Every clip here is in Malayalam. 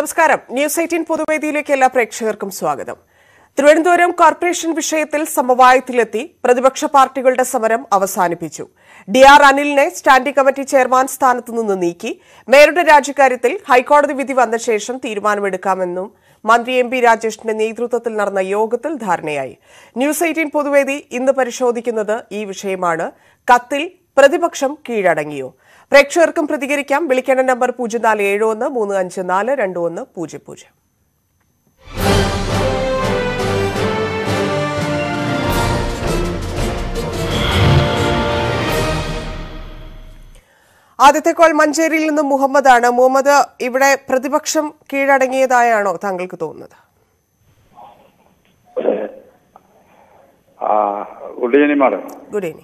നമസ്കാരം ന്യൂസ് എയ്റ്റീൻ പൊതുവേദിയിലേക്ക് എല്ലാ പ്രേക്ഷകർക്കും സ്വാഗതം തിരുവനന്തപുരം കോർപ്പറേഷൻ വിഷയത്തിൽ സമവായത്തിലെത്തി പ്രതിപക്ഷ പാർട്ടികളുടെ സമരം അവസാനിപ്പിച്ചു ഡി ആർ അനിലിനെ സ്റ്റാൻഡിംഗ് കമ്മിറ്റി ചെയർമാൻ സ്ഥാനത്തു നിന്ന് നീക്കി മേയറുടെ രാജിക്കാര്യത്തിൽ ഹൈക്കോടതി വിധി വന്ന ശേഷം തീരുമാനമെടുക്കാമെന്നും മന്ത്രി എം പി രാജേഷിന്റെ നേതൃത്വത്തിൽ നടന്ന യോഗത്തിൽ ധാരണയായി ന്യൂസ് എയ്റ്റീൻ പൊതുവേദി ഇന്ന് പരിശോധിക്കുന്നത് ഈ വിഷയമാണ് കത്തിൽ പ്രതിപക്ഷം കീഴടങ്ങിയോ പ്രേക്ഷകർക്കും പ്രതികരിക്കാം വിളിക്കേണ്ട നമ്പർ പൂജ്യം നാല് ഏഴ് ഒന്ന് മൂന്ന് അഞ്ച് നാല് രണ്ട് ഒന്ന് പൂജ്യം പൂജ്യം ആദ്യത്തെ കോൾ മഞ്ചേരിയിൽ നിന്ന് മുഹമ്മദാണ് മുഹമ്മദ് ഇവിടെ പ്രതിപക്ഷം കീഴടങ്ങിയതായാണോ താങ്കൾക്ക് തോന്നുന്നത് ആ ഉള്ളിയനി മാഡം ഗുഡ് ഈവനിങ്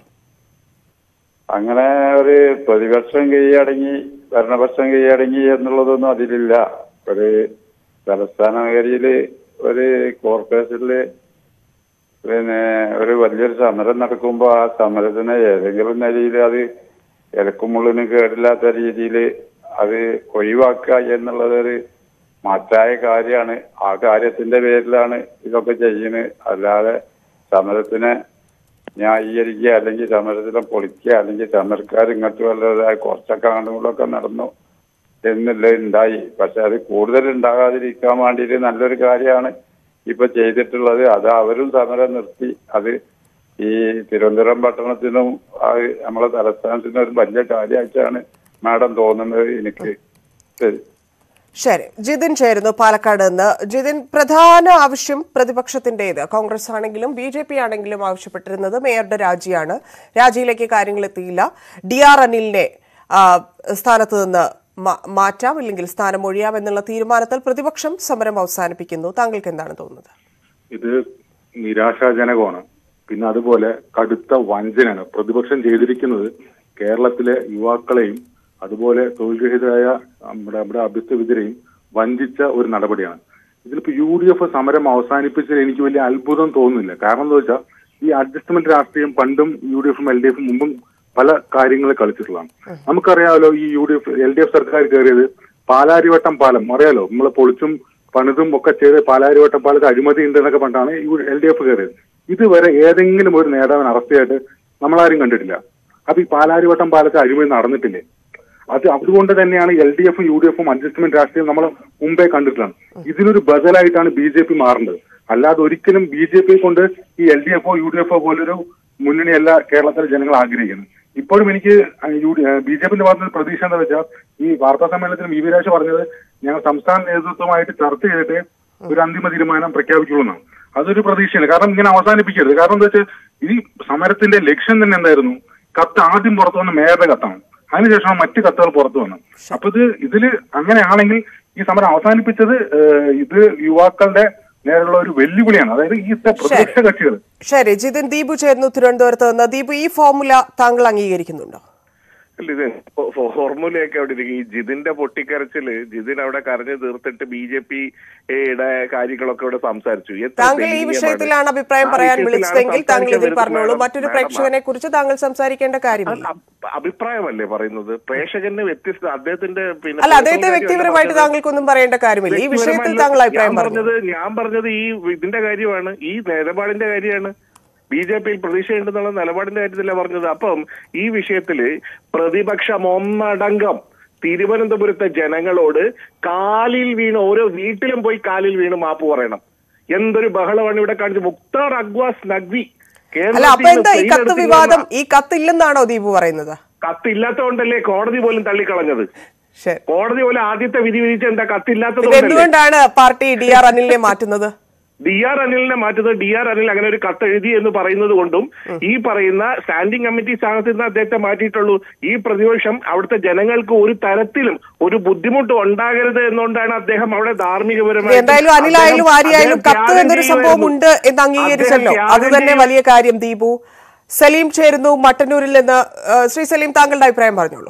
അങ്ങനെ ഒരു പ്രതിപക്ഷം കീഴടങ്ങി ഭരണപക്ഷം കീഴടങ്ങി എന്നുള്ളതൊന്നും അതിലില്ല ഒരു തലസ്ഥാന മേഖലയില് ഒരു കോർപ്പറേഷനില് പിന്നെ ഒരു വലിയൊരു സമരം നടക്കുമ്പോൾ ആ സമരത്തിന് ഏതെങ്കിലും നിലയിൽ അത് ഇലക്കുമുള്ളിന് കേടില്ലാത്ത രീതിയിൽ അത് ഒഴിവാക്കുക എന്നുള്ളത് ഒരു മറ്റായ കാര്യമാണ് ആ കാര്യത്തിന്റെ പേരിലാണ് ഇതൊക്കെ ചെയ്യുന്നത് അല്ലാതെ സമരത്തിനെ ന്യായീകരിക്കുക അല്ലെങ്കിൽ സമരത്തിനെ പൊളിക്കുക അല്ലെങ്കിൽ സമരക്കാർ ഇങ്ങോട്ട് വല്ലതായ കുറച്ചൊക്കെ ആണ്ടുകളൊക്കെ നടന്നു എന്നില്ല ഉണ്ടായി പക്ഷെ അത് കൂടുതൽ ഉണ്ടാകാതിരിക്കാൻ വേണ്ടിയിട്ട് നല്ലൊരു കാര്യമാണ് ഇപ്പൊ ചെയ്തിട്ടുള്ളത് അത് അവരും സമരം നിർത്തി അത് ഈ തിരുവനന്തപുരം പട്ടണത്തിനും ആ നമ്മളെ തലസ്ഥാനത്തിനും ഒരു വലിയ കാര്യമായിട്ടാണ് മാഡം തോന്നുന്നത് എനിക്ക് ശരി ശരി ജിതിൻ ചേരുന്നു പാലക്കാട് നിന്ന് ജിതിൻ പ്രധാന ആവശ്യം പ്രതിപക്ഷത്തിന്റേത് കോൺഗ്രസ് ആണെങ്കിലും ബി ജെ പി ആണെങ്കിലും ആവശ്യപ്പെട്ടിരുന്നത് മേയറുടെ രാജിയാണ് രാജിയിലേക്ക് കാര്യങ്ങൾ എത്തിയില്ല ഡി ആർ അനിലിനെ ആ, സ്ഥാനത്ത് നിന്ന് മാ- മാറ്റാം അല്ലെങ്കിൽ സ്ഥാനം ഒഴിയാം എന്നുള്ള തീരുമാനത്തിൽ പ്രതിപക്ഷം സമരം അവസാനിപ്പിക്കുന്നു താങ്കൾക്ക് എന്താണ് തോന്നുന്നത് ഇത് നിരാശാജനകമാണ് പിന്നെ അതുപോലെ കടുത്ത വഞ്ചനയാണ് പ്രതിപക്ഷം ചെയ്തിരിക്കുന്നത് കേരളത്തിലെ യുവാക്കളെയും അതുപോലെ തൊഴിൽ രഹിതരായ നമ്മുടെ നമ്മുടെ അഭ്യസ്തവിദ്യരെയും വഞ്ചിച്ച ഒരു നടപടിയാണ് ഇതിലിപ്പോ യു ഡി എഫ് സമരം അവസാനിപ്പിച്ചതിൽ എനിക്ക് വലിയ അത്ഭുതം തോന്നുന്നില്ല കാരണം എന്താ വെച്ചാൽ ഈ അഡ്ജസ്റ്റ്മെന്റ് രാഷ്ട്രീയം പണ്ടും യു ഡി എഫും എൽ ഡി എഫും മുമ്പും പല കാര്യങ്ങൾ കളിച്ചിട്ടുള്ളതാണ് നമുക്കറിയാമല്ലോ ഈ U D F L D F സർക്കാർ കയറിയത് പാലാരിവട്ടം പാലം അറിയാലോ നമ്മൾ പൊളിച്ചും പണിതും ഒക്കെ ചെയ്ത് പാലാരിവട്ടം പാലത്ത് അഴിമതി ഉണ്ട് എന്നൊക്കെ പറഞ്ഞാണ് എൽ ഡി എഫ് കയറിയത് ഇതുവരെ ഏതെങ്കിലും ഒരു നേതാവിന് അറസ്റ്റായിട്ട് നമ്മളാരും കണ്ടിട്ടില്ല അപ്പൊ ഈ പാലാരിവട്ടം പാലത്ത് അഴിമതി നടന്നിട്ടില്ലേ അത് അതുകൊണ്ട് തന്നെയാണ് എൽ ഡി എഫും യു ഡി എഫും അഡ്ജസ്റ്റ്മെന്റ് രാഷ്ട്രീയം നമ്മൾ മുമ്പേ കണ്ടിട്ടുള്ളതാണ് ഇതിനൊരു ബദലായിട്ടാണ് ബി ജെ പി മാറേണ്ടത് അല്ലാതെ ഒരിക്കലും ബി ജെ പി കൊണ്ട് ഈ എൽ ഡി എഫോ യു ഡി എഫോ പോലൊരു മുന്നണിയല്ല കേരളത്തിലെ ജനങ്ങൾ ആഗ്രഹിക്കുന്നത് ഇപ്പോഴും എനിക്ക് യു ഡി ബി ജെ പിന്റെ ഭാഗത്ത് നിന്ന് പ്രതീക്ഷ എന്താ വെച്ചാൽ ഈ വാർത്താ സമ്മേളനത്തിൽ വി വി രാജ പറഞ്ഞത് ഞങ്ങൾ സംസ്ഥാന നേതൃത്വമായിട്ട് ചർച്ച ചെയ്തിട്ട് ഒരു അന്തിമ തീരുമാനം പ്രഖ്യാപിക്കുള്ളൂ എന്നാണ് അതൊരു പ്രതീക്ഷയാണ് കാരണം ഇങ്ങനെ അവസാനിപ്പിക്കരുത് കാരണം എന്താ വെച്ചാൽ ഈ സമരത്തിന്റെ ലക്ഷ്യം തന്നെ എന്തായിരുന്നു കത്ത് ആദ്യം പുറത്തു വന്ന മേയറുടെ കത്താണ് അതിനുശേഷമാണ് മറ്റ് കത്തുകൾ പുറത്തു വന്നത് അപ്പൊ ഇത് ഇതില് അങ്ങനെയാണെങ്കിൽ ഈ സമരം അവസാനിപ്പിച്ചത് ഏഹ്, ഇത് യുവാക്കളുടെ നേരെയുള്ള ഒരു വെല്ലുവിളിയാണ് അതായത് ഈ പ്രതിപക്ഷ കക്ഷികൾ ശരി ജിതിൻ ദീപു ചേരുന്നു തിരുവനന്തപുരത്ത് നിന്ന് ദീപു ഈ ഫോർമുല താങ്കൾ അംഗീകരിക്കുന്നുണ്ടോ അല്ല ഇത് ഫോ- ഫോർമുലയൊക്കെ അവിടെ ഇരിക്കും ഈ ജിതിന്റെ പൊട്ടിക്കരച്ചില് ജിതിൻ അവിടെ കരഞ്ഞു തീർത്തിട്ട് ബി ജെ പിയുടെ കാര്യങ്ങളൊക്കെ ഇവിടെ സംസാരിച്ചു എത്ര താങ്കൾ ഈ ദയനീയമാണ്. വിഷയത്തിലാണ് അഭിപ്രായം ആ പറയാൻ വിഷയത്തിലാണ് വിളിച്ചതെങ്കിൽ താങ്കൾ ഇതിൽ സംസാരിക്കാൻ പറഞ്ഞോളൂ വരുന്നത് മറ്റൊരു മാഡം. പ്രേക്ഷകനെ കുറിച്ച് താങ്കൾ സംസാരിക്കേണ്ട കാര്യമില്ല അ- അഭിപ്രായമല്ലേ പറയുന്നത് പ്രേക്ഷകന് വ്യത്യസ്ത അദ്ദേഹത്തിന്റെ പിന്നെ അല്ല അദ്ദേഹത്തെ personal വ്യക്തിപരമായിട്ട് കാര്യമല്ല താങ്കൾക്കൊന്നും പറയേണ്ട കാര്യമില്ല ഈ വിഷയത്തിൽ വ്യക്തിപരമല്ല. താങ്കൾ അഭിപ്രായം ഞാൻ പറഞ്ഞു പറഞ്ഞത് ഞാൻ പറഞ്ഞത് ഈ ഇതിന്റെ കാര്യമാണ് ഈ നിലപാടിന്റെ കാര്യമാണ് ബി ജെ പിയിൽ പ്രതീക്ഷയുണ്ടെന്നുള്ള നിലപാടിന്റെ കാര്യത്തിലല്ല പറഞ്ഞത് അപ്പം ഈ വിഷയത്തില് പ്രതിപക്ഷം ഒന്നടങ്കം തിരുവനന്തപുരത്തെ ജനങ്ങളോട് കാലിൽ വീണ് ഓരോ വീട്ടിലും പോയി കാലിൽ വീണ് മാപ്പ് പറയണം എന്തൊരു ബഹളമാണ് ഇവിടെ കാണിച്ചത് മുക്താർ അഗ്വാസ് നഖ്വി അല്ല അപ്പൊ എന്താ ഈ കത്ത് വിവാദം ഈ കത്തില്ലെന്നാണോ ദീപു പറയുന്നത് കത്തില്ലാത്തതുകൊണ്ടല്ലേ കോടതി പോലും തള്ളിക്കളഞ്ഞത് ശരി കോടതി പോലും ആദ്യത്തെ വിധി വിധിച്ച എന്താ പിന്നെ കത്തില്ലാത്തത് എന്തുകൊണ്ടാണ് പാർട്ടി ഡി ആർ അനിലിനെ മാറ്റുന്നത് ഡി ആർ അനിലിനെ മാറ്റുന്നത് ഡി ആർ അനിൽ അങ്ങനെ ഒരു കത്ത് എഴുതി എന്ന് പറയുന്നത് കൊണ്ടും ഈ പറയുന്ന സ്റ്റാൻഡിംഗ് കമ്മിറ്റി സ്ഥാനത്ത് നിന്ന് അദ്ദേഹത്തെ മാറ്റിയിട്ടുള്ളൂ ഈ പ്രതിപക്ഷം അവിടുത്തെ ജനങ്ങൾക്ക് ഒരു തരത്തിലും ഒരു ബുദ്ധിമുട്ട് ഉണ്ടാകരുത് എന്നുകൊണ്ടാണ് അദ്ദേഹം അവിടെ ധാർമ്മികപരമായി എന്തായാലും അനിലായാലും ആര്യായാലും കത്ത് എന്നൊരു സംഭവം ഉണ്ട് എന്ന് അംഗീകരിച്ചല്ലോ അത് തന്നെ വലിയ കാര്യം ദീപു സലീം ചേരുന്നു മട്ടന്നൂരിൽ നിന്ന് ആ, ശ്രീ സലീം താങ്കളുടെ അഭിപ്രായം പറഞ്ഞോളൂ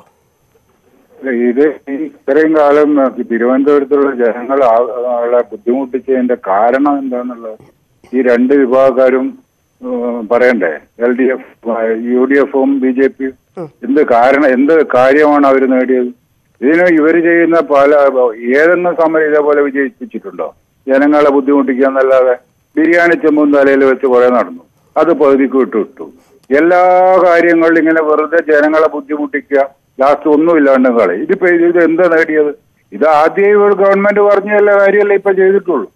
ഇത് ഈ ഇത്രയും കാലം തിരുവനന്തപുരത്തുള്ള ജനങ്ങൾ ആ- ആളെ ബുദ്ധിമുട്ടിച്ചതിന്റെ കാരണം എന്താന്നുള്ളത് ഈ രണ്ട് വിഭാഗക്കാരും ഉം, പറയണ്ടേ L D F U D എഫും ബി ജെ പിയും എന്ത് കാരണം എന്ത് കാര്യമാണ് അവർ നേടിയത് ഇതിന് ഇവർ ചെയ്യുന്ന പല ഏതെങ്കിലും സമരം ഇതേപോലെ വിജയിപ്പിച്ചിട്ടുണ്ടോ ജനങ്ങളെ ബുദ്ധിമുട്ടിക്കുക എന്നല്ലാതെ ബിരിയാണി ചെമ്പും തലയിൽ വെച്ച് കുറെ നടന്നു അത് പകുതിക്ക് വിട്ടു വിട്ടു എല്ലാ കാര്യങ്ങളിലും ഇങ്ങനെ വെറുതെ ജനങ്ങളെ ബുദ്ധിമുട്ടിക്കുക ലാസ്റ്റ് ഒന്നുമില്ലാണ്ട് കളി ഇതിപ്പോ ഇത് എന്താ നേടിയത് ഇത് ആദ്യം ഇവർ ഗവൺമെന്റ് പറഞ്ഞ എല്ലാ കാര്യമല്ലേ ഇപ്പൊ ചെയ്തിട്ടുള്ളൂ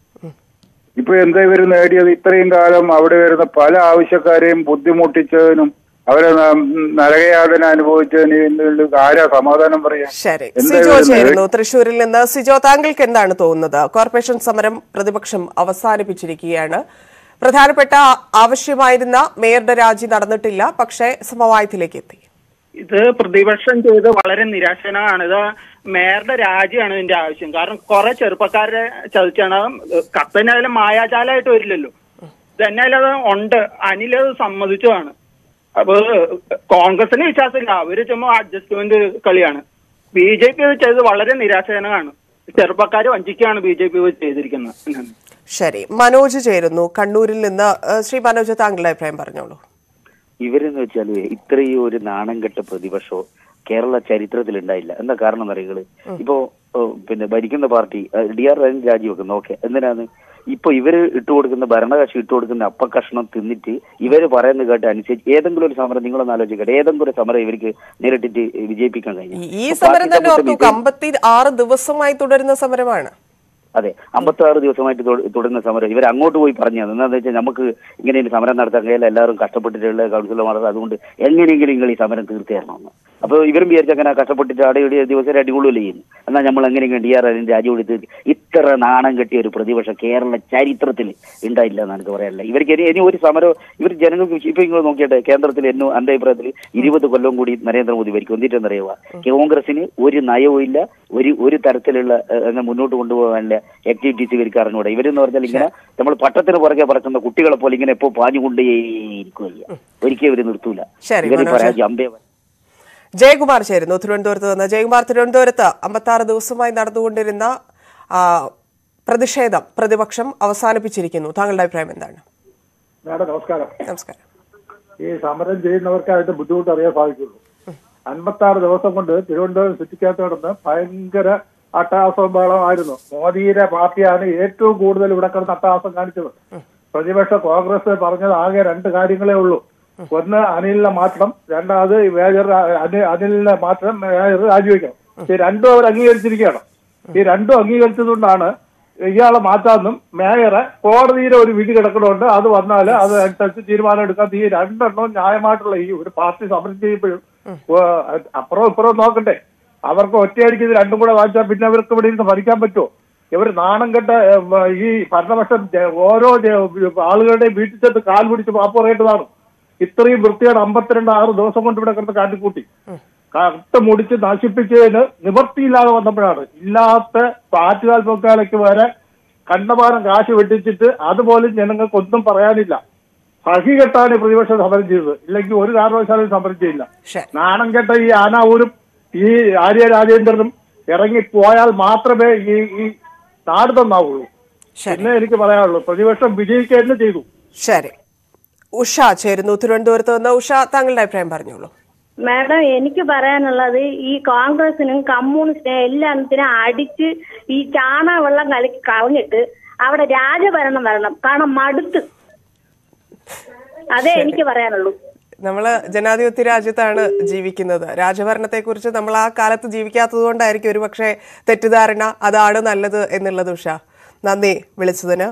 ഇപ്പൊ എന്താ ഇവർ നേടിയത് ഇത്രയും കാലം അവിടെ വരുന്ന പല ആവശ്യക്കാരെയും ബുദ്ധിമുട്ടിച്ചതിനും അവരെ ന- നരകയാതന അനുഭവിച്ചതിന് ആരാ സമാധാനം പറയാ ശരി എന്താ സിജോ ഇവര് ചേരുന്നു തൃശൂരിൽ നിന്ന് സിജോ താങ്കൾക്ക് എന്താണ് തോന്നുന്നത് കോർപ്പറേഷൻ സമരം പ്രതിപക്ഷം അവസാനിപ്പിച്ചിരിക്കുകയാണ് പ്രധാനപ്പെട്ട ആവശ്യമായിരുന്ന മേയറുടെ രാജി നടന്നിട്ടില്ല പക്ഷേ സമവായത്തിലേക്ക് എത്തി ഇത് പ്രതിപക്ഷം ചെയ്ത് വളരെ നിരാശനാണ് ഇത് മേയറുടെ രാജിയാണ് ഇതിന്റെ ആവശ്യം കാരണം കുറെ ചെറുപ്പക്കാരെ ചതിച്ചാണ് കത്തനായാലും മായാജാലമായിട്ട് വരില്ലല്ലോ ഇതന്നായാലും അത് ഉണ്ട് അനിൽ അത് സമ്മതിച്ചതാണ് അപ്പൊ കോൺഗ്രസിന് വിശ്വാസമില്ല അവര് ചുമ്മാ അഡ്ജസ്റ്റ്മെന്റ് കളിയാണ് ബി ജെ പി ചെയ്ത് വളരെ നിരാശജനകമാണ് ചെറുപ്പക്കാര് വഞ്ചിക്കുകയാണ് ബി ജെ പി ചെയ്തിരിക്കുന്നത് ശരി മനോജ് ചേരുന്നു കണ്ണൂരിൽ നിന്ന് ഏഹ്, ശ്രീ മനോജ് താങ്കളുടെ അഭിപ്രായം പറഞ്ഞോളൂ ഇവരെന്ന് വെച്ചാല് ഇത്രയും ഒരു നാണം കെട്ട പ്രതിപക്ഷമോ കേരള ചരിത്രത്തിൽ ഉണ്ടായില്ല എന്താ കാരണം എന്നറിയുകള് ഇപ്പോ ഓ, പിന്നെ ഭരിക്കുന്ന പാർട്ടി ഡി ആർ രാജൻ രാജിവെക്കുന്നു ഓക്കെ എന്തിനാണ് ഇപ്പൊ ഇവര് ഇട്ടുകൊടുക്കുന്ന ഭരണകക്ഷി ഇട്ടുകൊടുക്കുന്ന അപ്പക്കഷ്ണം തിന്നിട്ട് ഇവര് പറയുന്നത് കേട്ട് അനുസരിച്ച് ഏതെങ്കിലും ഒരു സമരം നിങ്ങളൊന്ന് ആലോചിക്കട്ടെ ഏതെങ്കിലും ഒരു സമരം ഇവർക്ക് നേരിട്ടിട്ട് വിജയിപ്പിക്കാൻ കഴിഞ്ഞു ഈ- ഈ സമരം തന്നെ ഓർത്തു അമ്പത്തി ആറ് ദിവസമായി തുടരുന്ന സമരമാണ് അതെ അമ്പത്തി ആറ് ദിവസമായിട്ട് തൊ- തുടരുന്ന സമരം ഇവർ അങ്ങോട്ട് പോയി പറഞ്ഞു എന്താണെന്ന് വെച്ചാൽ നമുക്ക് ഇങ്ങനെ ഒരു സമരം നടത്താൻ കഴിയില്ല എല്ലാവരും കഷ്ടപ്പെട്ടിട്ടുള്ള കൗൺസിലർമാർ അതുകൊണ്ട് എങ്ങനെയെങ്കിലും നിങ്ങൾ ഈ സമരം തീർത്തു തരണമെന്ന് അപ്പോൾ ഇവരും വിചാരിച്ച അങ്ങനെ കഷ്ടപ്പെട്ടിട്ട് അവിടെ ഇവിടെ ദിവസം അടികൊള്ളില്ല ചെയ്യുന്നു എന്നാൽ നമ്മൾ എങ്ങനെയെങ്കിലും ഡി ആർ അതിന് രാജി കൊടുത്ത് ഇത്ര നാണം കെട്ടിയ ഒരു പ്രതിപക്ഷം കേരള ചരിത്രത്തിൽ ഉണ്ടായില്ല എന്നാണ് എനിക്ക് പറയാനില്ല ഇവർക്ക് ഇനി ഇനി ഒരു സമരം ഇവർ ജനങ്ങൾക്ക് ഇപ്പൊ നിങ്ങൾ നോക്കിയട്ടെ കേന്ദ്രത്തിൽ എന്നു എന്റെ അഭിപ്രായത്തിൽ ഇരുപത് കൊല്ലം കൂടി നരേന്ദ്രമോദി ഭരിക്കും എന്നിട്ടെന്നറിയുക കോൺഗ്രസിന് ഒരു നയവും ഇല്ല ഒരു ഒരു തരത്തിലുള്ള ഏഹ്, അങ്ങനെ മുന്നോട്ട് കൊണ്ടുപോകാനുള്ള ആക്ടിവിറ്റീസ് ഇവർക്ക് അറിഞ്ഞൂടെ ഇവരെന്ന് പറഞ്ഞാൽ ഇങ്ങനെ നമ്മൾ പട്ടത്തിന് പുറകെ പറക്കുന്ന കുട്ടികളെ പോലെ ഇങ്ങനെ എപ്പോ പാഞ്ഞുകൊണ്ടേയിരിക്കുകയ്യ ഒരിക്കലും ഇവര് നിർത്തൂല ശരി, ഇവര് മനോജ്. പരാജയം അമ്പേ ജയകുമാർ ചേരുന്നു തിരുവനന്തപുരത്ത് നിന്ന് ജയകുമാർ തിരുവനന്തപുരത്ത് അമ്പത്താറ് ദിവസമായി നടന്നുകൊണ്ടിരുന്ന ആ, പ്രതിഷേധം പ്രതിപക്ഷം അവസാനിപ്പിച്ചിരിക്കുന്നു താങ്കളുടെ അഭിപ്രായം എന്താണ് മാഡം നമസ്കാരം നമസ്കാരം ഈ സമരം ചെയ്യുന്നവർക്കായിട്ട് ബുദ്ധിമുട്ട് അറിയാൻ സാധിക്കുള്ളൂ അൻപത്തി ആറ് ദിവസം കൊണ്ട് തിരുവനന്തപുരം സിറ്റിക്കകത്ത് നടന്ന് ഭയങ്കര അട്ടഹാസവും ബഹളമായിരുന്നു മോദിയുടെ പാർട്ടിയാണ് ഏറ്റവും കൂടുതൽ ഇവിടെ കിടന്ന് അട്ടഹാസം കാണിച്ചത് പ്രതിപക്ഷ കോൺഗ്രസ് പറഞ്ഞത് ആകെ രണ്ട് കാര്യങ്ങളേ ഉള്ളൂ ഒന്ന് അനിലിനെ മാറ്റണം രണ്ടാമത് ഈ മേജർ അനി- അനിലിനെ മാറ്റണം മേജർ രാജിവെക്കണം ഈ രണ്ടും അവർ അംഗീകരിച്ചിരിക്കുകയാണ് ഈ രണ്ടും അംഗീകരിച്ചതുകൊണ്ടാണ് ഇയാളെ മാറ്റാമെന്നും മേയറെ കോടതിയിലെ ഒരു വിധി കിടക്കണമുണ്ട് അത് വന്നാൽ അത് അനുസരിച്ച് തീരുമാനം എടുക്കാൻ ഈ രണ്ടെണ്ണവും ന്യായമായിട്ടുള്ള ഈ ഒരു പാർട്ടി സമരം ചെയ്യുമ്പോഴും ഓ, അപ്പുറം ഇപ്പുറം നോക്കട്ടെ അവർക്ക് ഒറ്റയടിക്ക് ഇത് രണ്ടും കൂടെ വാങ്ങിച്ചാൽ പിന്നെ അവർക്ക് ഇവിടെ ഇരുന്ന് ഭരിക്കാൻ പറ്റുമോ ഇവർ നാണം കെട്ട ഏം, ഈ ഭരണപക്ഷം ജ- ഓരോ ജ- ആളുകളുടെയും വീട്ടിൽ ചെന്ന് കാൽ പിടിച്ച് മാപ്പ് പറയേണ്ടതാണ് ഇത്രയും വൃത്തിയുടെ അമ്പത്തിരണ്ട് ആറ് ദിവസം കൊണ്ട് ഇവിടെ കിടന്ന് കാട്ടിക്കൂട്ടി കട്ട് മുടിച്ച് നശിപ്പിച്ചതിന് നിവർത്തിയില്ലാതെ വന്നപ്പോഴാണ് ഇല്ലാത്ത പാറ്റുകാൽ പൊക്കാലയ്ക്ക് വരെ കണ്ടമാനം കാശ് വെട്ടിച്ചിട്ട് അതുപോലും ജനങ്ങൾക്കൊന്നും പറയാനില്ല സഹി കെട്ടാണ് ഈ പ്രതിപക്ഷം സമരം ചെയ്തത് ഇല്ലെങ്കിൽ ഒരു കാരണവശാലും സമരം ചെയ്യില്ല ശരി നാണം കെട്ട ഈ ആനാവൂരും ഈ ആര്യ രാജേന്ദ്രനും ഇറങ്ങി പോയാൽ മാത്രമേ ഈ ഈ നാട് തന്നാവുള്ളൂ ശരി പിന്നെ എനിക്ക് പറയാനുള്ളൂ പ്രതിപക്ഷം വിജയിക്കുക തന്നെ ചെയ്തു ശരി ഉഷ ചേരുന്നു തിരുവനന്തപുരത്ത് നിന്ന് ഉഷ താങ്കളുടെ അഭിപ്രായം പറഞ്ഞോളൂ മാഡം എനിക്ക് പറയാനുള്ളത് ഈ കോൺഗ്രസിനും കമ്മ്യൂണിസ്റ്റിനും എല്ലാത്തിനും അടിച്ച് ഈ ചാണ വെള്ളം കലക്കി കളഞ്ഞിട്ട് അവിടെ രാജഭരണം വരണം കാരണം മടുത്ത് അതേ എനിക്ക് പറയാനുള്ളൂ നമ്മള് ജനാധിപത്യ രാജ്യത്താണ് ജീവിക്കുന്നത് രാജഭരണത്തെക്കുറിച്ച് നമ്മൾ ആ കാലത്ത് ജീവിക്കാത്തത് കൊണ്ടായിരിക്കും ഒരുപക്ഷെ തെറ്റിദ്ധാരണ അതാണ് നല്ലത് എന്നുള്ളത് ഉഷ നന്ദി വിളിച്ചതിന്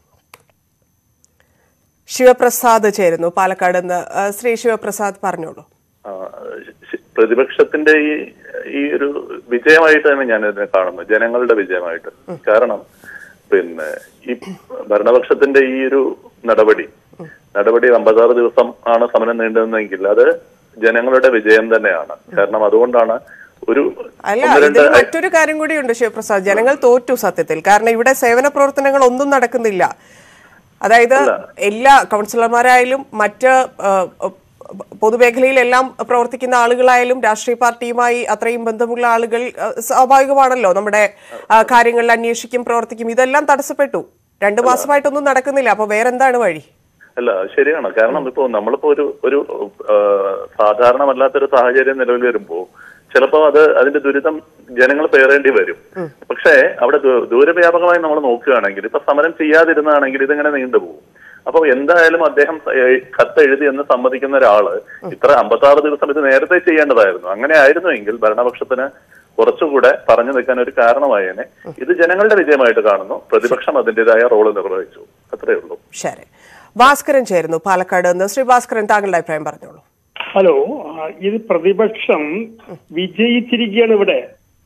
ശിവപ്രസാദ് ചേരുന്നു പാലക്കാട് നിന്ന് ആ, ശ്രീ ശിവപ്രസാദ് പറഞ്ഞോളൂ ആ, ശ- പ്രതിപക്ഷത്തിന്റെ ഈ ഈ ഒരു വിജയമായിട്ട് തന്നെ ഞാൻ ഇതിനെ കാണുന്നു ജനങ്ങളുടെ വിജയമായിട്ട് കാരണം പിന്നെ ഈ ഭരണപക്ഷത്തിന്റെ ഈ ഒരു നടപടി നടപടി അമ്പത്താറ് ദിവസം ആണ് സമരം നീണ്ടുന്നതെങ്കിൽ അത് ജനങ്ങളുടെ വിജയം തന്നെയാണ് കാരണം അതുകൊണ്ടാണ് ഒരു അല്ല ഒന്ന് രണ്ട് ഇതിൽ മറ്റൊരു കാര്യം കൂടിയുണ്ട് ശിവപ്രസാദ് ജനങ്ങൾ തോറ്റു സത്യത്തിൽ കാരണം ഇവിടെ സേവന പ്രവർത്തനങ്ങൾ ഒന്നും നടക്കുന്നില്ല അതായത് എല്ലാ കൗൺസിലർമാരായാലും മറ്റ് ആ, പൊതുമേഖലയിലെല്ലാം പ്രവർത്തിക്കുന്ന ആളുകളായാലും രാഷ്ട്രീയ പാർട്ടിയുമായി അത്രയും ബന്ധമുള്ള ആളുകൾ ആ, സ്വാഭാവികമാണല്ലോ നമ്മുടെ ആ, കാര്യങ്ങളിൽ അന്വേഷിക്കും പ്രവർത്തിക്കും ഇതെല്ലാം തടസ്സപ്പെട്ടു രണ്ടു മാസമായിട്ടൊന്നും നടക്കുന്നില്ല അപ്പൊ വേറെന്താണ് വഴി അല്ല ശരിയാണ് കാരണം ഇപ്പോ നമ്മളിപ്പോ ഒരു ഒരു ആ, സാധാരണമല്ലാത്തൊരു സാഹചര്യം നിലവിൽ വരുമ്പോ ചിലപ്പോൾ അത് അതിന്റെ ദുരിതം ജനങ്ങൾ പേറേണ്ടി വരും പക്ഷേ അവിടെ ദൂ- ദൂരവ്യാപകമായി നമ്മൾ നോക്കുകയാണെങ്കിൽ ഇപ്പൊ സമരം ചെയ്യാതിരുന്നാണെങ്കിൽ ഇതിങ്ങനെ നീണ്ടുപോകും അപ്പോൾ എന്തായാലും അദ്ദേഹം ഏഹ്, കത്ത് എഴുതി എന്ന് സമ്മതിക്കുന്ന ഒരാള് ഇത്ര അമ്പത്തി ആറ് ദിവസം ഇത് നേരത്തെ ചെയ്യേണ്ടതായിരുന്നു അങ്ങനെ ആയിരുന്നുവെങ്കിൽ ഭരണപക്ഷത്തിന് കുറച്ചുകൂടെ പറഞ്ഞു നിൽക്കാൻ ഒരു കാരണമായേനെ ഇത് ജനങ്ങളുടെ വിജയമായിട്ട് കാണുന്നു പ്രതിപക്ഷം അതിന്റേതായ റോള് നിർവഹിച്ചു അത്രേ ഉള്ളൂ ശരി ഭാസ്കരൻ ചേരുന്നു പാലക്കാട് നിന്ന് ശ്രീ ഭാസ്കരൻ താങ്കളുടെ അഭിപ്രായം പറഞ്ഞോളൂ ഹലോ ആ, ഇത് പ്രതിപക്ഷം വിജയിച്ചിരിക്കുകയാണ് ഇവിടെ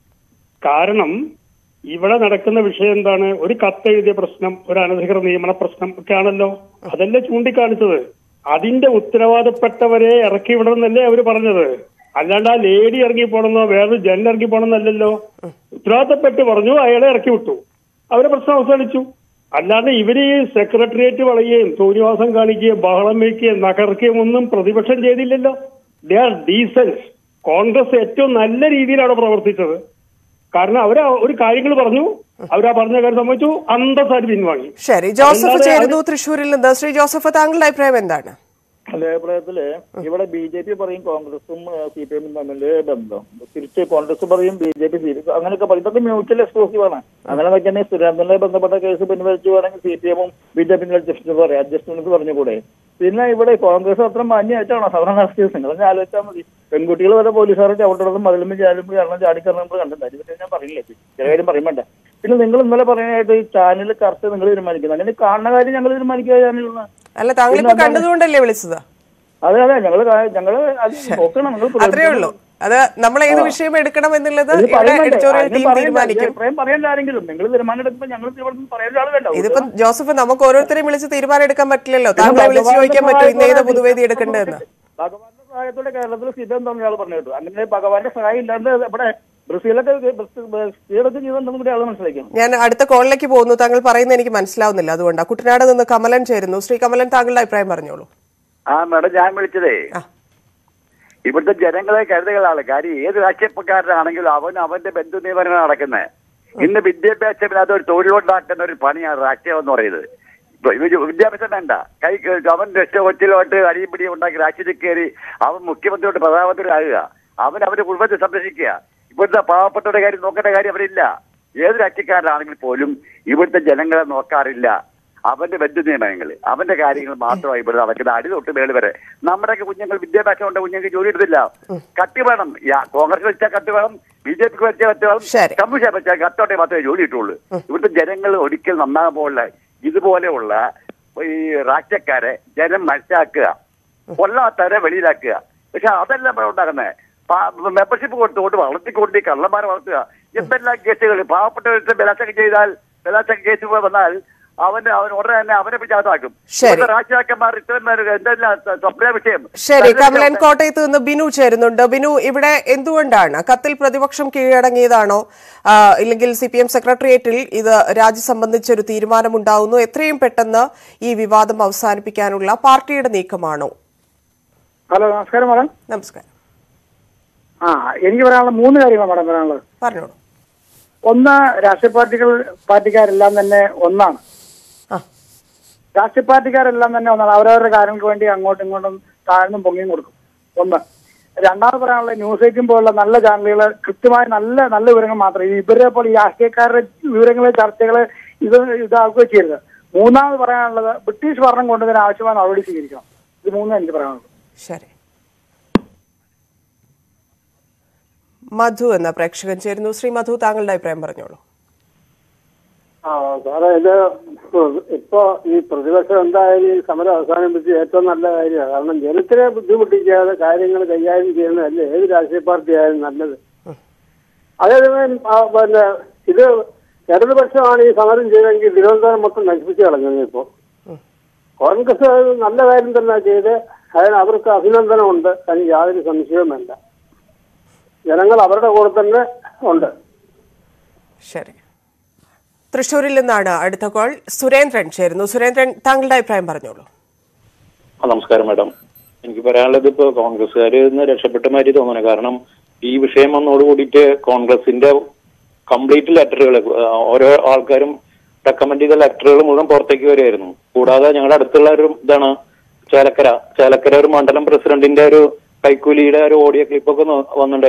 കാരണം ഇവിടെ നടക്കുന്ന വിഷയം എന്താണ് ഒരു കത്തെഴുതിയ പ്രശ്നം ഒരു അനധികൃത നിയമന പ്രശ്നം ഒക്കെ ആണല്ലോ അതല്ലേ ചൂണ്ടിക്കാണിച്ചത് അതിന്റെ ഉത്തരവാദപ്പെട്ടവരെ ഇറക്കി വിടണമെന്നല്ലേ അവര് പറഞ്ഞത് അല്ലാണ്ട് ആ ലേഡി ഇറങ്ങി പോണെന്നോ വേറൊരു ജനൽ ഇറങ്ങി പോണെന്നല്ലല്ലോ ഉത്തരവാദപ്പെട്ട് പറഞ്ഞു അയാളെ ഇറക്കി വിട്ടു അവരെ പ്രശ്നം അവസാനിച്ചു അല്ലാണ്ട് ഇവര് ഈ സെക്രട്ടേറിയറ്റ് വളയുകയും തോന്നിവാസം കാണിക്കുകയും ബഹളം വയ്ക്കുകയും നകർക്കുകയും ഒന്നും പ്രതിപക്ഷം ചെയ്തില്ലല്ലോ ദേ ആർ ഡീസൻസ് കോൺഗ്രസ് ഏറ്റവും നല്ല രീതിയിലാണ് പ്രവർത്തിച്ചത് കാരണം അവര് ഒരു കാര്യങ്ങൾ പറഞ്ഞു അവരാ പറഞ്ഞ കാര്യം സംബന്ധിച്ചു അന്തസ്സായിട്ട് പിൻവാങ്ങി ശരി ജോസഫ് അതല്ലാതെ ചേരുന്നു തൃശൂരിൽ നിന്ന് ശ്രീ ജോസഫ് താങ്കളുടെ അഭിപ്രായം എന്താണ് എന്റെ അഭിപ്രായത്തില് ഇവിടെ ബി ജെ പി പറയും കോൺഗ്രസും സി പി എമ്മും തമ്മില് ബന്ധം തിരിച്ച് കോൺഗ്രസ് പറയും B J P C P അങ്ങനെയൊക്കെ പറയും ഇതൊക്കെ മ്യൂച്വൽ എക്സ്ക്ലൂസീവ് ആണ് അങ്ങനെ നോക്കിയാണെങ്കിൽ സുരേന്ദ്രനെ ബന്ധപ്പെട്ട കേസ് പിൻവലിച്ചു വേണമെങ്കിൽ സി പി എമ്മും ബി ജെ പിയും അഡ്ജസ്റ്റ്മെന്റ് പറയാം അഡ്ജസ്റ്റ്മെന്റ് പറഞ്ഞുകൂടെ പിന്നെ ഇവിടെ കോൺഗ്രസ് അത്ര മാന്യമായിട്ടാണോ സമരം നടത്തിയത് നിങ്ങൾ ആലോചിച്ചാൽ മതി പെൺകുട്ടികൾ വരെ പോലീസുകാരെ ചവിട്ടുള്ളതും മതിലും ചാലും കാരണം ചാടിക്കറങ്ങുമ്പോൾ കണ്ടിട്ടുണ്ടായി ഇതൊക്കെ ഞാൻ പറയില്ലേ ചില കാര്യം പറയണ്ട പിന്നെ നിങ്ങൾ ഇന്നലെ പറയാനായിട്ട് ഈ ചാനൽ കറക്റ്റ് നിങ്ങൾ തീരുമാനിക്കുന്നത് അങ്ങനെ കാണുന്ന കാര്യം ഞങ്ങൾ തീരുമാനിക്കുക ചാനലിൽ അല്ല താങ്കൾ ഇപ്പൊ കണ്ടതുകൊണ്ടല്ലേ വിളിച്ചത് അതെ അതെ ഞങ്ങള് കാ- ഞങ്ങള് അത് നോക്കണം നിങ്ങൾ അത്രേ ഉള്ളൂ അത് നമ്മൾ ഏത് വിഷയം എടുക്കണം എന്നുള്ളത് ഇത് ഇവിടെ പറയണ്ടേ? എഡിറ്റോറിയൽ അതിന് ടീം പറയണ്ട. തീരുമാനിക്കും ഈ അഭിപ്രായം പറയണ്ട ആരെങ്കിലും നിങ്ങൾ തീരുമാനം എടുക്കുമ്പോൾ ഞങ്ങൾ തീരുമാനം പറയാൻ ആൾ വേണ്ട ഇതിപ്പോ ജോസഫ് നമുക്ക് ഓരോരുത്തരെയും വിളിച്ച് തീരുമാനം എടുക്കാൻ പറ്റില്ലല്ലോ താങ്കളെ വിളിച്ച് ചോദിക്കാൻ പറ്റും ഇന്ന് ഏത് പൊതുവേദി എടുക്കേണ്ടതെന്ന് ഭഗവാന്റെ സഹായത്തോടെ കേരളത്തിൽ സ്ഥിരം തമ്മിൽ ആൾ പറഞ്ഞു കേട്ടു അങ്ങനെ ഭഗവാന്റെ സഹായം ഇല്ലാണ്ട് ഇവിടെ ബ്രസീലൊക്കെ സ്ത്രീകളൊക്കെ ചെയ്തിട്ടുണ്ടെന്ന് കൂടി ആൾ മനസ്സിലാക്കണം ഞാൻ അടുത്ത കോളിലേക്ക് പോകുന്നു താങ്കൾ പറയുന്നത് എനിക്ക് മനസ്സിലാവുന്നില്ല അതുകൊണ്ടാണ് കുട്ടനാട് നിന്ന് കമലൻ ചേരുന്നു ശ്രീ കമലൻ താങ്കളുടെ അഭിപ്രായം പറഞ്ഞോളൂ ആ മേഡം ഞാൻ വിളിച്ചതേ ഇവിടുത്തെ ജനങ്ങളെ കരുതുകളാണ് കാര്യം ഏത് രാഷ്ട്രീയക്കാരനാണെങ്കിലും അവൻ അവന്റെ ബന്ധു നിയമനങ്ങൾ നടക്കുന്നത് ഇന്ന് വിദ്യാഭ്യാസമില്ലാതെ ഒരു തൊഴിലുണ്ടാക്കുന്ന ഒരു പണിയാണ് രാഷ്ട്രീയം എന്ന് പറയുന്നത് ഇപ്പൊ ഇത് വിദ്യാഭ്യാസം വേണ്ട കൈ അവൻ കൊച്ചിലോട്ട് അടിപിടി ഉണ്ടാക്കി രാഷ്ട്രീയത്തിൽ കയറി അവൻ മുഖ്യമന്ത്രിയോട്ട് പ്രധാനമന്ത്രി ആകുക അവൻ അവന്റെ കുടുംബത്തെ സംരക്ഷിക്കുക ഇവിടുത്തെ പാവപ്പെട്ടവരുടെ കാര്യം നോക്കേണ്ട കാര്യം അവരില്ല ഏത് രാഷ്ട്രീയക്കാരനാണെങ്കിൽ പോലും ഇവിടുത്തെ ജനങ്ങളെ നോക്കാറില്ല അവന്റെ ബന്ധു നിയമനങ്ങൾ അവന്റെ കാര്യങ്ങൾ മാത്രമായി ഇവിടെ നടക്കുന്നത് അടി തൊട്ട് മേള് വരെ നമ്മുടെയൊക്കെ കുഞ്ഞുങ്ങൾ വിദ്യാഭ്യാസം കൊണ്ട് കുഞ്ഞുങ്ങൾക്ക് ജോലി എടുത്തില്ല കട്ട് വേണം യാ- കോൺഗ്രസ് വെച്ചാൽ കട്ട് വേണം ബി ജെ പിക്ക് വെച്ചാൽ കട്ട് വേണം കമ്മ്യൂണിസ്റ്റ് വെച്ചാൽ കട്ടോട്ടെ മാത്രമേ ജോലി കിട്ടുള്ളൂ ഇവിടുത്തെ ജനങ്ങൾ ഒരിക്കൽ നന്നാകാൻ പോലുള്ള ഇതുപോലെയുള്ള ഈ രാഷ്ട്രീയക്കാരെ ജനം മനസ്സിലാക്കുക കൊല്ലാത്തവരെ വെളിയിലാക്കുക പക്ഷെ അതല്ല ഇവിടെ ഉണ്ടാക്കുന്നത് മെമ്പർഷിപ്പ് കൊടുത്തുകൊണ്ട് വളർത്തിക്കൊണ്ട് ഈ കള്ളന്മാരെ വളർത്തുക എന്തെല്ലാം കേസുകൾ പാവപ്പെട്ടവരുടെ ബലാത്സംഗം ചെയ്താൽ ബലാത്സംഗ കേസ് വന്നാൽ അവന് അവൻ ഉടനെ തന്നെ അവനെ പിടിച്ചാതാക്കും ശരി. ഇവിടുത്തെ രാഷ്ട്രീയക്കാർ ഇത്രയും പേര് എന്തെല്ലാം സ്വപ്ന വിഷയം ശരി കമലൻ കോട്ടയത്ത് നിന്ന് ബിനു ചേരുന്നുണ്ട് ബിനു ഇവിടെ എന്തുകൊണ്ടാണ് കത്തിൽ പ്രതിപക്ഷം കീഴടങ്ങിയതാണോ ആ, ഇല്ലെങ്കിൽ സി പി എം സെക്രട്ടേറിയറ്റിൽ ഇത് രാജി സംബന്ധിച്ച് ഒരു തീരുമാനമുണ്ടാവുന്നു എത്രയും പെട്ടെന്ന് ഈ വിവാദം അവസാനിപ്പിക്കാനുള്ള പാർട്ടിയുടെ നീക്കമാണോ ഹലോ നമസ്കാരം മാഡം നമസ്കാരം ആ എനിക്ക് പറയാനുള്ള മൂന്ന് കാര്യങ്ങളാണ് മാഡം പറയാനുള്ളത് പറഞ്ഞോളൂ ഒന്ന് രാഷ്ട്രീയ പാർട്ടികൾ പാർട്ടിക്കാരെല്ലാം തന്നെ ഒന്നാണ് രാഷ്ട്രീയ പാർട്ടിക്കാരെല്ലാം തന്നെ ഒന്നാണ് അവരവരുടെ കാര്യങ്ങൾക്ക് വേണ്ടി അങ്ങോട്ടും ഇങ്ങോട്ടും താഴ്ന്നും പൊങ്ങിയും കൊടുക്കും ഒന്ന് രണ്ടാമത് പറയാനുള്ള ന്യൂസ് എയ്റ്റീൻ പോലുള്ള നല്ല ചാനലുകൾ കൃത്യമായ നല്ല നല്ല വിവരങ്ങൾ മാത്രം ഈ ഇവരെ പോലെ ഈ രാഷ്ട്രീയക്കാരുടെ വിവരങ്ങള് ചർച്ചകള് ഇത് ഇതാക്കുകയോ ചെയ്യരുത് മൂന്നാമത് പറയാനുള്ളത് ബ്രിട്ടീഷ് ഭരണം കൊണ്ടുവരാൻ ആവശ്യമായ നടപടി സ്വീകരിക്കണം ഇത് മൂന്നും എനിക്ക് പറയാനുള്ളത് ശരി മധു എന്ന പ്രേക്ഷകൻ ചേരുന്നു ശ്രീ മധു താങ്കളുടെ അഭിപ്രായം പറഞ്ഞോളൂ ആ സാറേ ഇത് ഇപ്പോ ഈ പ്രതിപക്ഷം എന്തായാലും ഈ സമരം അവസാനിപ്പിച്ച് ഏറ്റവും നല്ല കാര്യമാണ് കാരണം ജനത്തിനെ ബുദ്ധിമുട്ടിക്കാതെ കാര്യങ്ങൾ കൈകാര്യം ചെയ്യുന്നതല്ലേ ഏത് രാഷ്ട്രീയ പാർട്ടി ആയാലും നല്ലത് അതേസമയം ആ, പിന്നെ ഇത് ഇടതുപക്ഷമാണ് ഈ സമരം ചെയ്തെങ്കിൽ തിരുവനന്തപുരം മൊത്തം നശിപ്പിച്ച് കളഞ്ഞത് ഇപ്പോ കോൺഗ്രസ് അത് നല്ല കാര്യം തന്നെ ചെയ്ത് അതിന് അവർക്ക് അഭിനന്ദനമുണ്ട് അതിന് യാതൊരു സംശയവും വേണ്ട ജനങ്ങൾ അവരുടെ കൂടെ തന്നെ ഉണ്ട് ശരി തൃശൂരിൽ നിന്നാണ് അടുത്ത കോൾ സുരേന്ദ്രൻ ചേരുന്നു സുരേന്ദ്രൻ താങ്കളുടെ അഭിപ്രായം പറഞ്ഞോളൂ ആ, നമസ്കാരം മാഡം എനിക്ക് പറയാനുള്ളത് ഇപ്പൊ കോൺഗ്രസ്സുകാര് ഇന്ന് രക്ഷപ്പെട്ട മാതിരി തോന്നുന്നു കാരണം ഈ വിഷയം വന്നോട് കൂടിയിട്ട് കോൺഗ്രസിന്റെ കംപ്ലീറ്റ് ലെറ്ററുകൾ ഓരോ ആൾക്കാരും റെക്കമെൻഡ് ചെയ്ത ലെറ്ററുകൾ മുഴുവൻ പുറത്തേക്ക് വരുമായിരുന്നു കൂടാതെ ഞങ്ങളുടെ അടുത്തുള്ള ഒരു ഇതാണ് ചേലക്കര ചേലക്കര ഒരു മണ്ഡലം പ്രസിഡന്റിന്റെ ഒരു കൈക്കൂലിയുടെ ഒരു ഓഡിയോ ക്ലിപ്പൊക്കെ വന്നിട്ടുണ്ടായിരുന്നു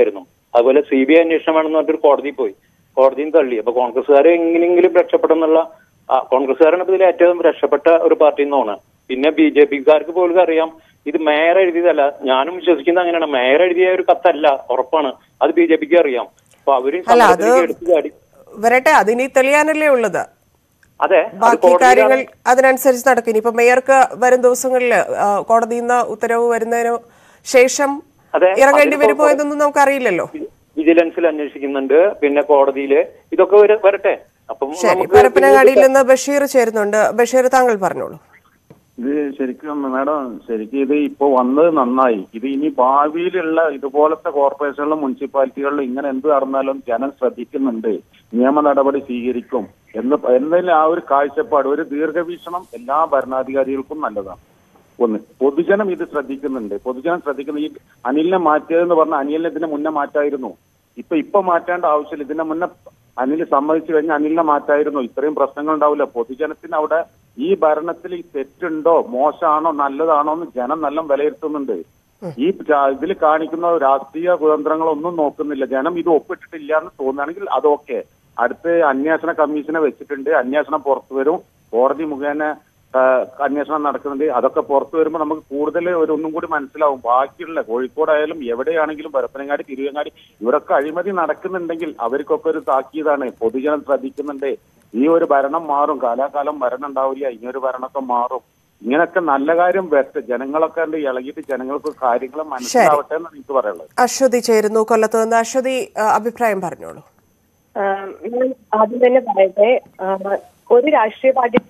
അതുപോലെ സി ബി ഐ അന്വേഷണം വേണമെന്ന് പറഞ്ഞിട്ട് കോടതിയിൽ പോയി കോടതിയും തള്ളി അപ്പൊ കോൺഗ്രസ്സുകാരെ എങ്ങനെയെങ്കിലും രക്ഷപ്പെടും എന്നുള്ള ആ, കോൺഗ്രസ്സുകാരാണ് ഇപ്പൊ ഇതിൽ ഏറ്റവും രക്ഷപ്പെട്ട ഒരു പാർട്ടി എന്ന് തോന്നുന്നത് പിന്നെ ബി ജെ പിക്കാർക്ക് പോലും അറിയാം ഇത് മേയർ എഴുതിയതല്ല ഞാനും വിശ്വസിക്കുന്നത് അങ്ങനെയാണ് മേയർ എഴുതിയ ഒരു കത്തല്ല ഉറപ്പാണ് അത് ബി ജെ പിക്ക് അറിയാം അപ്പൊ അവര് അല്ല, അത് സമരത്തിലേക്ക് എടുത്തു ചാടി വരട്ടെ അതിനി തെളിയാനല്ലേ ഉള്ളത് അതെ അത് ബാക്കി കോടതിയിലാണ് കാര്യങ്ങൾ അതിനനുസരിച്ച് നടക്കും ഇനിയിപ്പോ മേയർക്ക് വരും ദിവസങ്ങളിൽ കോടതിയിൽ നിന്ന് ഉത്തരവ് വരുന്നതിന് ശേഷം അതെ, ഇറങ്ങേണ്ടി അതിനിപ്പോ വരുമോ എന്നൊന്നും നമുക്കറിയില്ലല്ലോ വിജിലൻസിൽ അന്വേഷിക്കുന്നുണ്ട് പിന്നെ കോടതിയില് ഇതൊക്കെ വര- വരട്ടെ അപ്പം ശരി നമുക്ക് പരപ്പനങ്ങാടിയിൽ നിന്ന് ബഷീർ ചേരുന്നുണ്ട് ബഷീർ താങ്കൾ പറഞ്ഞോളൂ ഇത് ശരിക്കും മാഡം ശരിക്കും ഇത് ഇപ്പൊ വന്നത് നന്നായി ഇത് ഇനി ഭാവിയിലുള്ള ഇതുപോലത്തെ കോർപ്പറേഷനിലും മുനിസിപ്പാലിറ്റികളിലും ഇങ്ങനെ എന്ത് നടന്നാലും ജനം ശ്രദ്ധിക്കുന്നുണ്ട് നിയമ നടപടി സ്വീകരിക്കും എന്ന് എന്നതിൽ ആ ഒരു കാഴ്ചപ്പാട് ഒരു ദീർഘവീക്ഷണം എല്ലാ ഭരണാധികാരികൾക്കും നല്ലതാണ് ഒന്ന് പൊതുജനം ഇത് ശ്രദ്ധിക്കുന്നുണ്ട് പൊതുജനം ശ്രദ്ധിക്കുന്ന ഈ അനിലിനെ മാറ്റിയതെന്ന് പറഞ്ഞാൽ അനിലിനെ ഇതിന് മുന്നേ മാറ്റായിരുന്നു ഇപ്പൊ ഇപ്പൊ മാറ്റേണ്ട ആവശ്യമില്ല ഇതിനെ മുന്നേ അനിൽ സമ്മതിച്ചു കഴിഞ്ഞാൽ അനിലിനെ മാറ്റായിരുന്നു ഇത്രയും പ്രശ്നങ്ങൾ ഉണ്ടാവില്ല പൊതുജനത്തിന് അവിടെ ഈ ഭരണത്തിൽ ഈ തെറ്റുണ്ടോ മോശമാണോ നല്ലതാണോ എന്ന് ജനം നല്ല വിലയിരുത്തുന്നുണ്ട് ഈ ഇതിൽ കാണിക്കുന്ന രാഷ്ട്രീയ കുതന്ത്രങ്ങളൊന്നും നോക്കുന്നില്ല ജനം ഇത് ഒപ്പിട്ടിട്ടില്ല എന്ന് തോന്നുകയാണെങ്കിൽ അതൊക്കെ അടുത്ത് അന്വേഷണ കമ്മീഷനെ വെച്ചിട്ടുണ്ട് അന്വേഷണം പുറത്തു വരും കോടതി മുഖേന ആ, അന്വേഷണം നടക്കുന്നുണ്ട് അതൊക്കെ പുറത്തു വരുമ്പോൾ നമുക്ക് കൂടുതൽ ഒരു ഒന്നും കൂടി മനസ്സിലാവും ബാക്കിയുള്ള കോഴിക്കോടായാലും എവിടെയാണെങ്കിലും പരപ്പനങ്ങാടി തിരുവങ്ങാടി ഇവിടൊക്കെ അഴിമതി നടക്കുന്നുണ്ടെങ്കിൽ അവർക്കൊക്കെ ഒരു താക്കീതാണ് പൊതുജനം ശ്രദ്ധിക്കുന്നുണ്ട് ഈ ഒരു ഭരണം മാറും കാലാകാലം ഭരണം ഉണ്ടാവില്ല ഇനിയൊരു ഭരണമൊക്കെ മാറും ഇങ്ങനൊക്കെ നല്ല കാര്യം വരട്ടെ ജനങ്ങളൊക്കെ ഉണ്ട് ഇളകിയിട്ട് ജനങ്ങൾക്ക് കാര്യങ്ങൾ മനസ്സിലാവട്ടെ എന്നാണ് എനിക്ക് പറയാനുള്ളത് അശ്വതി ചേരുന്നു കൊല്ലത്ത് നിന്ന് അശ്വതി ആ, അഭിപ്രായം പറഞ്ഞോളൂ ആ, ഞാൻ ആദ്യം തന്നെ പറയട്ടെ ആ, ഒരു രാഷ്ട്രീയ പാർട്ടി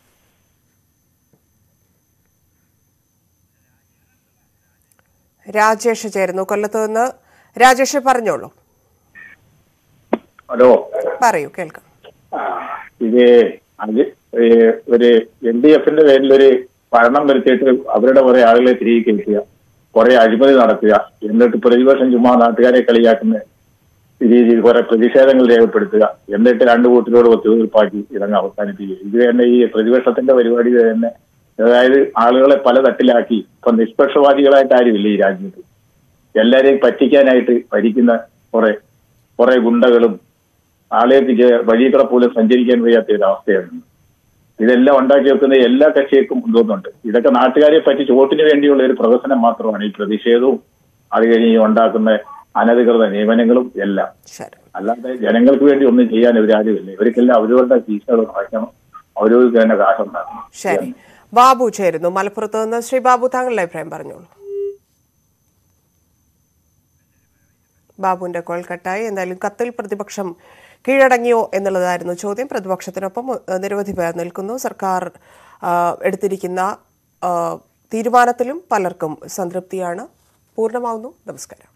രാജേഷ് ചേരുന്നു കൊല്ലത്ത് നിന്ന് രാജേഷ് പറഞ്ഞോളൂ ഹലോ പറയൂ കേൾക്കാം ഇത് അത് ഏ, ഒരു എൽ ഡി എഫിന്റെ പേരിൽ ഒരു ഭരണം വരുത്തിയിട്ട് അവരുടെ കുറെ ആളുകളെ തിരികെ കയറ്റുക കുറെ അഴിമതി നടത്തുക എന്നിട്ട് പ്രതിപക്ഷം ചുമ്മാ നാട്ടുകാരെ കളിയാക്കുന്ന രീതിയിൽ കുറെ പ്രതിഷേധങ്ങൾ രേഖപ്പെടുത്തുക എന്നിട്ട് രണ്ടു കൂട്ടരോട് ഒത്തുതീർപ്പാക്കി ഇതങ്ങ് അവസാനിപ്പിക്കുക ഇത് തന്നെ ഈ പ്രതിപക്ഷത്തിന്റെ പരിപാടി തന്നെ അതായത് ആളുകളെ പല തട്ടിലാക്കി ഇപ്പൊ നിഷ്പക്ഷവാദികളായിട്ട് ആരുമില്ല ഈ രാജ്യത്ത് എല്ലാരെയും പറ്റിക്കാനായിട്ട് ഭരിക്കുന്ന കുറെ കുറെ ഗുണ്ടകളും ആളുകൾക്ക് ജെ- വഴി കൂടെ പോലും സഞ്ചരിക്കാൻ വയ്യാത്ത ഒരു അവസ്ഥയാണ് ഇതെല്ലാം ഉണ്ടാക്കി വെക്കുന്ന എല്ലാ കക്ഷികൾക്കും തോന്നുന്നുണ്ട് ഇതൊക്കെ നാട്ടുകാരെ പറ്റി വോട്ടിന് വേണ്ടിയുള്ള ഒരു പ്രദർശനം മാത്രമാണ് ഈ പ്രതിഷേധവും അത് കഴിഞ്ഞ് ഈ ഉണ്ടാക്കുന്ന അനധികൃത നിയമനങ്ങളും എല്ലാം അല്ലാതെ ജനങ്ങൾക്ക് വേണ്ടി ഒന്നും ചെയ്യാൻ ഇവരാരുമില്ല ഇവർക്കെല്ലാം അവരവരുടെ ഫീസുകൾ അടയ്ക്കണം അവരവർക്ക് തന്നെ കാശുണ്ടാക്കണം ശരി ബാബു ചേരുന്നു മലപ്പുറത്ത് നിന്ന് ശ്രീ ബാബു താങ്കളുടെ അഭിപ്രായം പറഞ്ഞോളൂ ബാബുവിന്റെ കോൾ കട്ടായി എന്തായാലും കത്തിൽ പ്രതിപക്ഷം കീഴടങ്ങിയോ എന്നുള്ളതായിരുന്നു ചോദ്യം പ്രതിപക്ഷത്തിനൊപ്പം ഏഹ്, നിരവധി പേർ നിൽക്കുന്നു സർക്കാർ ആ, എടുത്തിരിക്കുന്ന ആ, തീരുമാനത്തിലും പലർക്കും സംതൃപ്തിയാണ് പൂർണ്ണമാവുന്നു നമസ്കാരം